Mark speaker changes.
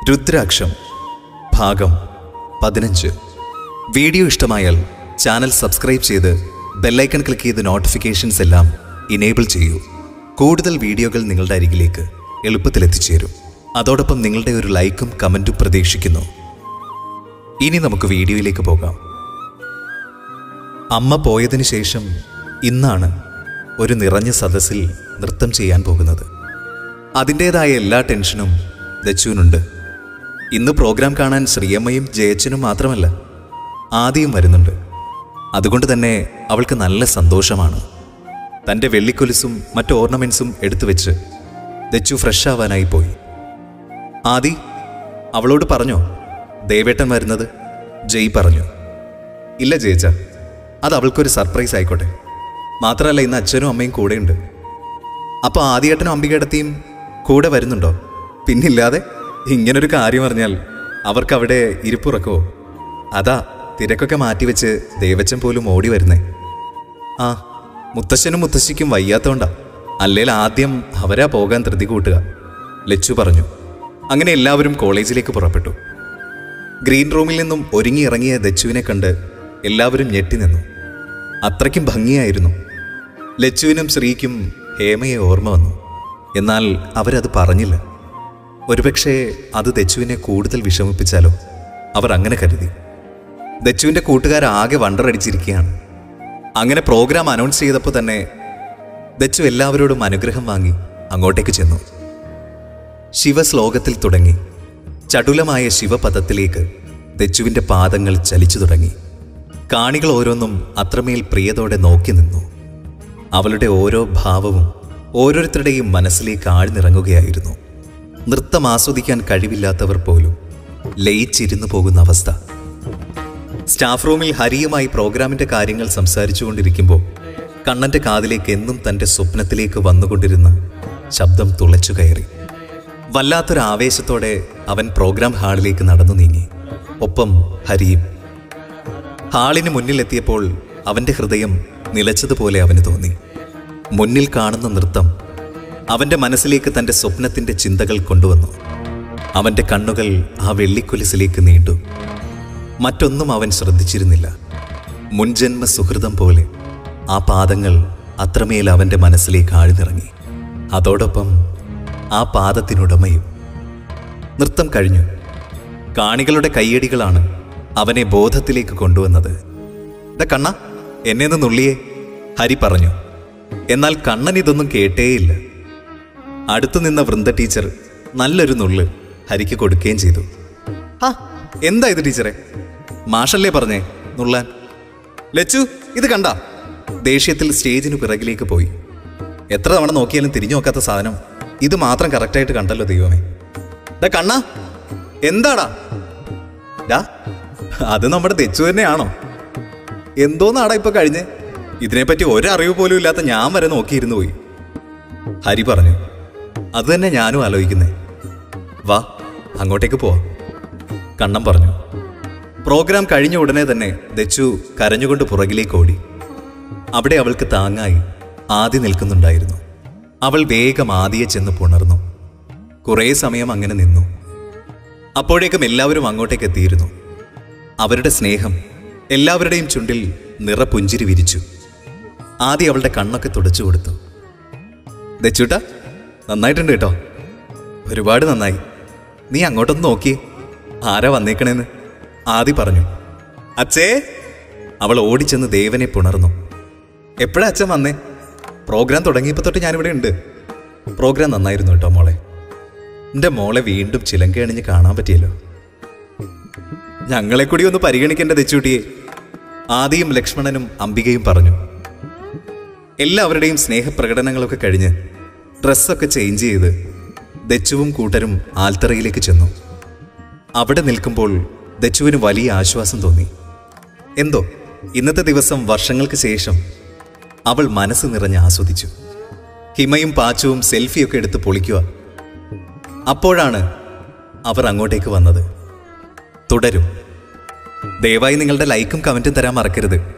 Speaker 1: രുദ്രാക്ഷം ഭാഗം പതിനഞ്ച് വീഡിയോ ഇഷ്ടമായാൽ ചാനൽ സബ്സ്ക്രൈബ് ചെയ്ത് ബെല്ലൈക്കൺ ക്ലിക്ക് ചെയ്ത് നോട്ടിഫിക്കേഷൻസ് എല്ലാം ഇനേബിൾ ചെയ്യൂ കൂടുതൽ വീഡിയോകൾ നിങ്ങളുടെ അരികിലേക്ക് എളുപ്പത്തിൽ എത്തിച്ചേരും അതോടൊപ്പം നിങ്ങളുടെ ഒരു ലൈക്കും കമൻറ്റും പ്രതീക്ഷിക്കുന്നു ഇനി നമുക്ക് വീഡിയോയിലേക്ക് പോകാം അമ്മ പോയതിനു ശേഷം ഇന്നാണ് ഒരു നിറഞ്ഞ സദസ്സിൽ നൃത്തം ചെയ്യാൻ പോകുന്നത് അതിൻ്റേതായ എല്ലാ ടെൻഷനും ദച്ചുവിനുണ്ട് ഇന്ന് പ്രോഗ്രാം കാണാൻ ശ്രീയമ്മയും ജയച്ചനും മാത്രമല്ല ആദിയും വരുന്നുണ്ട് അതുകൊണ്ട് തന്നെ അവൾക്ക് നല്ല സന്തോഷമാണ് തൻ്റെ വെള്ളിക്കൊലുസും മറ്റ് ഓർണമെൻസും എടുത്തു വെച്ച് ദച്ചു ഫ്രഷ് ആവാനായി പോയി ആദി അവളോട് പറഞ്ഞോ ദേവേട്ടൻ വരുന്നത് ജയ് പറഞ്ഞു ഇല്ല ജയിച്ച അത് അവൾക്കൊരു സർപ്രൈസ് ആയിക്കോട്ടെ മാത്രമല്ല ഇന്ന് അച്ഛനും അമ്മയും കൂടെയുണ്ട് അപ്പോൾ ആദ്യേട്ടനും അംബികേടത്തിയും കൂടെ വരുന്നുണ്ടോ പിന്നില്ലാതെ ഇങ്ങനൊരു കാര്യം അറിഞ്ഞാൽ അവർക്ക് അവിടെ ഇരിപ്പുറക്കോ അതാ തിരക്കൊക്കെ മാറ്റിവെച്ച് ദേവച്ചൻ പോലും ഓടി വരുന്നേ ആ മുത്തശ്ശനും മുത്തശ്ശിക്കും വയ്യാത്തോണ്ടാ അല്ലേൽ ആദ്യം അവരാ പോകാൻ ധൃതി കൂട്ടുക ലച്ചു പറഞ്ഞു അങ്ങനെ എല്ലാവരും കോളേജിലേക്ക് പുറപ്പെട്ടു ഗ്രീൻ റൂമിൽ നിന്നും ഒരുങ്ങി ഇറങ്ങിയ ദച്ചുവിനെ കണ്ട് എല്ലാവരും ഞെട്ടി നിന്നു അത്രയ്ക്കും ഭംഗിയായിരുന്നു ലച്ചുവിനും ശ്രീക്കും ഹേമയെ ഓർമ്മ വന്നു എന്നാൽ അവരത് പറഞ്ഞില്ല ഒരുപക്ഷെ അത് ദച്ചുവിനെ കൂടുതൽ വിഷമിപ്പിച്ചാലോ അവർ അങ്ങനെ കരുതി ദച്ചുവിൻ്റെ കൂട്ടുകാരാകെ വണ്ടറടിച്ചിരിക്കുകയാണ് അങ്ങനെ പ്രോഗ്രാം അനൗൺസ് ചെയ്തപ്പോൾ തന്നെ ദച്ചു എല്ലാവരോടും അനുഗ്രഹം വാങ്ങി അങ്ങോട്ടേക്ക് ചെന്നു ശിവശ്ലോകത്തിൽ തുടങ്ങി ചടുലമായ ശിവപദത്തിലേക്ക് ദച്ചുവിൻ്റെ പാദങ്ങൾ ചലിച്ചു തുടങ്ങി കാണികൾ ഓരോന്നും അത്രമേൽ പ്രിയതോടെ നോക്കി നിന്നു അവളുടെ ഓരോ ഭാവവും ഓരോരുത്തരുടെയും മനസ്സിലേക്ക് ആഴ്ന്നിറങ്ങുകയായിരുന്നു നൃത്തം ആസ്വദിക്കാൻ കഴിവില്ലാത്തവർ പോലും ലയിച്ചിരുന്നു പോകുന്ന അവസ്ഥ സ്റ്റാഫ് റൂമിൽ ഹരിയുമായി പ്രോഗ്രാമിന്റെ കാര്യങ്ങൾ സംസാരിച്ചുകൊണ്ടിരിക്കുമ്പോൾ കണ്ണന്റെ കാതിലേക്ക് എന്നും തന്റെ സ്വപ്നത്തിലേക്ക് വന്നുകൊണ്ടിരുന്ന ശബ്ദം തുളച്ചു കയറി വല്ലാത്തൊരു ആവേശത്തോടെ അവൻ പ്രോഗ്രാം ഹാളിലേക്ക് നടന്നു നീങ്ങി ഒപ്പം ഹരിയും ഹാളിന് മുന്നിലെത്തിയപ്പോൾ അവന്റെ ഹൃദയം നിലച്ചതുപോലെ അവന് തോന്നി മുന്നിൽ കാണുന്ന നൃത്തം അവന്റെ മനസ്സിലേക്ക് തന്റെ സ്വപ്നത്തിന്റെ ചിന്തകൾ കൊണ്ടുവന്നു അവന്റെ കണ്ണുകൾ ആ വെള്ളിക്കൊലിസിലേക്ക് നീണ്ടു മറ്റൊന്നും അവൻ ശ്രദ്ധിച്ചിരുന്നില്ല മുൻജന്മ സുഹൃതം പോലെ ആ പാദങ്ങൾ അത്രമേൽ അവന്റെ മനസ്സിലേക്ക് ആഴ്ന്നിറങ്ങി അതോടൊപ്പം ആ പാദത്തിനുടമയും നൃത്തം കഴിഞ്ഞു കാണികളുടെ കയ്യടികളാണ് അവനെ ബോധത്തിലേക്ക് കൊണ്ടുവന്നത് ദ കണ്ണ എന്നെ ഒന്ന് നുള്ളിയേ ഹരി പറഞ്ഞു എന്നാൽ കണ്ണൻ ഇതൊന്നും കേട്ടേയില്ല അടുത്തു നിന്ന വൃന്ദ ടീച്ചർ നല്ലൊരു നുള്ള് ഹരിക്ക് കൊടുക്കുകയും ചെയ്തു ആ എന്താ ഇത് ടീച്ചറെ മാഷല്ലേ പറഞ്ഞേ നുള്ളാൻ ലച്ചു ഇത് കണ്ട ദേഷ്യത്തിൽ സ്റ്റേജിന് പിറകിലേക്ക് പോയി എത്ര തവണ നോക്കിയാലും തിരിഞ്ഞു നോക്കാത്ത സാധനം ഇത് മാത്രം കറക്റ്റായിട്ട് കണ്ടല്ലോ ദൈവമേ ഡാ കണ്ണ എന്താടാ ഡാ അത് നമ്മുടെ തെച്ചു തന്നെയാണോ എന്തോന്നാടാ ഇപ്പൊ കഴിഞ്ഞ് ഇതിനെപ്പറ്റി ഒരറിവ് പോലും ഇല്ലാത്ത ഞാൻ വരെ നോക്കിയിരുന്നു പോയി ഹരി പറഞ്ഞു അത് തന്നെ ഞാനും ആലോചിക്കുന്നേ വാ അങ്ങോട്ടേക്ക് പോവാം കണ്ണം പറഞ്ഞു പ്രോഗ്രാം കഴിഞ്ഞ ഉടനെ തന്നെ ദച്ചു കരഞ്ഞുകൊണ്ട് പുറകിലേക്ക് ഓടി അവിടെ അവൾക്ക് താങ്ങായി ആദി നിൽക്കുന്നുണ്ടായിരുന്നു അവൾ വേഗം ആദിയെ ചെന്ന് പുണർന്നു കുറേ സമയം അങ്ങനെ നിന്നു അപ്പോഴേക്കും എല്ലാവരും അങ്ങോട്ടേക്ക് എത്തിയിരുന്നു അവരുടെ സ്നേഹം എല്ലാവരുടെയും ചുണ്ടിൽ നിറപുഞ്ചിരി വിരിച്ചു ആദ്യം അവളുടെ കണ്ണൊക്കെ തുടച്ചു കൊടുത്തു ദച്ചൂട്ട നന്നായിട്ടുണ്ട് കേട്ടോ ഒരുപാട് നന്നായി നീ അങ്ങോട്ടൊന്ന് നോക്കിയേ ആരാ വന്നേക്കണേന്ന് ആദി പറഞ്ഞു അച്ഛേ അവൾ ഓടിച്ചെന്ന് ദേവനെ പുണർന്നു എപ്പോഴാ അച്ഛൻ വന്നേ പ്രോഗ്രാം തുടങ്ങിയപ്പോൾ തൊട്ട് ഞാനിവിടെ ഉണ്ട് പ്രോഗ്രാം നന്നായിരുന്നു കേട്ടോ മോളെ എൻ്റെ മോളെ വീണ്ടും ചിലങ്കയണിഞ്ഞ് കാണാൻ പറ്റിയല്ലോ ഞങ്ങളെ കൂടി ഒന്ന് പരിഗണിക്കേണ്ട തെച്ചൂട്ടിയെ ആദിയും ലക്ഷ്മണനും അംബികയും പറഞ്ഞു എല്ലാവരുടെയും സ്നേഹപ്രകടനങ്ങളൊക്കെ കഴിഞ്ഞ് ഡ്രസ്സൊക്കെ ചേഞ്ച് ചെയ്ത് ദച്ചുവും കൂട്ടരും ആൽത്തറയിലേക്ക് ചെന്നു അവിടെ നിൽക്കുമ്പോൾ ദച്ചുവിന് വലിയ ആശ്വാസം തോന്നി എന്തോ ഇന്നത്തെ ദിവസം വർഷങ്ങൾക്ക് ശേഷം അവൾ മനസ്സ് നിറഞ്ഞ് ആസ്വദിച്ചു ഹിമയും പാച്ചുവും സെൽഫിയൊക്കെ എടുത്ത് പൊളിക്കുക അപ്പോഴാണ് അവർ അങ്ങോട്ടേക്ക് വന്നത് തുടരും ദയവായി നിങ്ങളുടെ ലൈക്കും കമൻറ്റും തരാൻ മറക്കരുത്